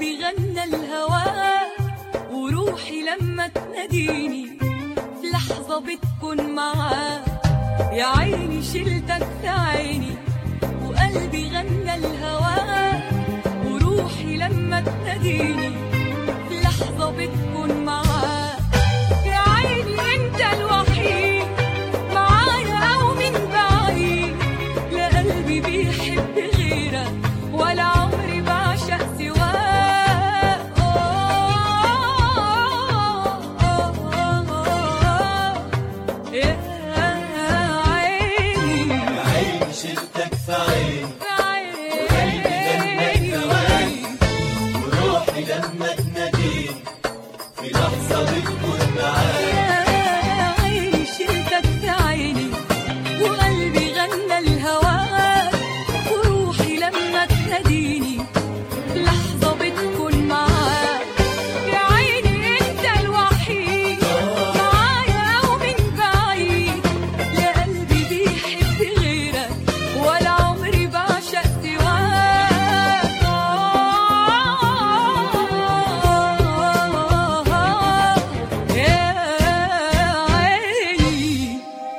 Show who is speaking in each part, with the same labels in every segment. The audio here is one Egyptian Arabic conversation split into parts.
Speaker 1: وقلبي غنى الهوى وروحي لما تناديني في لحظة بتكون معاك يا عيني شلتك في عيني وقلبي غنى الهوى وروحي لما تناديني في لحظة بتكون معاك يا عيني انت الوحيد معايا او من بعيد لا قلبي بيحب غيرك ولا عمري بعشق سواك يا عيني
Speaker 2: عيني شلتك في عيني
Speaker 1: عيني
Speaker 2: وروحي لما تناديني في لحظة بتكون معاك
Speaker 1: يا عيني شلتك في عيني وقلبي غنى الهوى وروحي لما تناديني لحظة بتكون معاك يا عيني انت الوحيد معايا او من بعيد لا قلبي بيحب غيرك ولا عمري بعشق سواك يا عيني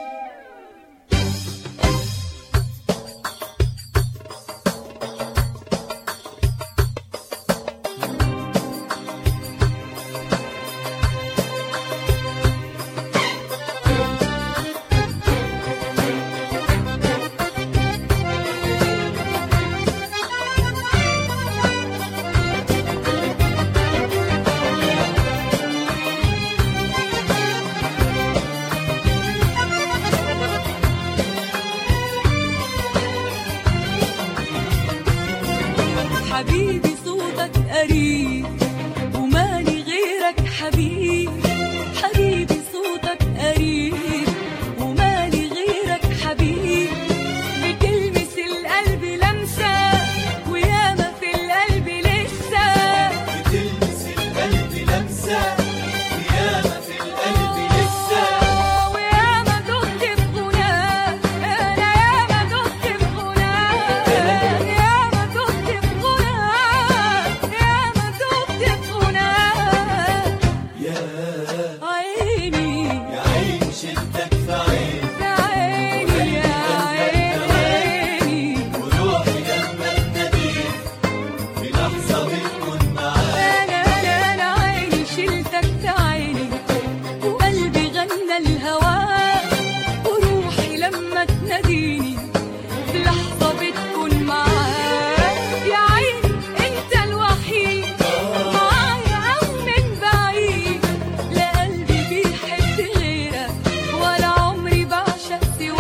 Speaker 1: حبيبي صوتك قريب ومالي غيرك حبيب حبيبي صوتك قريب ومالي غيرك حبيب بتلمس القلب لمسة وياما في القلب لسه
Speaker 2: بتلمس القلب لمسة وياما في القلب لسه
Speaker 1: وياما دقت في غناك انا ياما دقت في غناك ياما دقت في غناك ياما دقت في غناك
Speaker 2: يا
Speaker 1: عيني
Speaker 2: يا عيني شلتك في عيني
Speaker 1: يا عيني يا عيني
Speaker 2: وروحي لما تناديني في لحظة بتكون معاك
Speaker 1: انا انا انا عيني شلتك في عيني وقلبي غنى الهوى وروحي لما تناديني في لحظة بتكون معاك يا عيني انت الوحيد معايا او من بعيد لا قلبي بيحب غيرك ولا عمري بعشق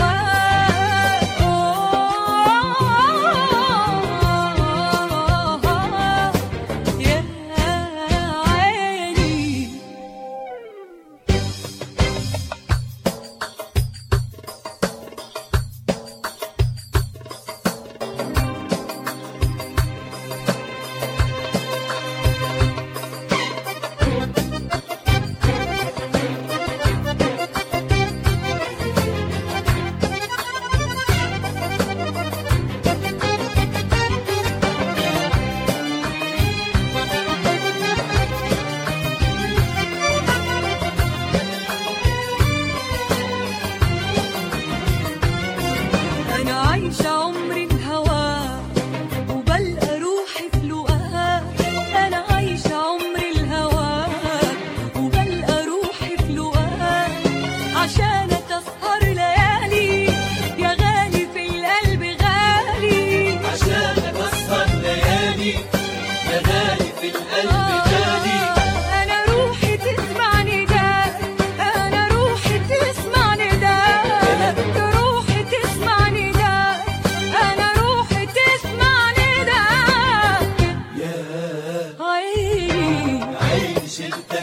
Speaker 1: سواك يا عيني أنا عايشة عمري الهوى وبلقى روحي في لقاها أنا عايشة عمري الهوى وبلقى روحي في لقاها عشانك أسهر ليالي يا غالي في القلب غالي
Speaker 2: عشانك أسهر ليالي يا غالي في القلب غالي
Speaker 1: أنا روحي تسمع نداء أنا روحي تسمع نداء روحي تسمع نداء أنا روحي تسمع نداء
Speaker 2: يا
Speaker 1: عيني
Speaker 2: عيني شلتك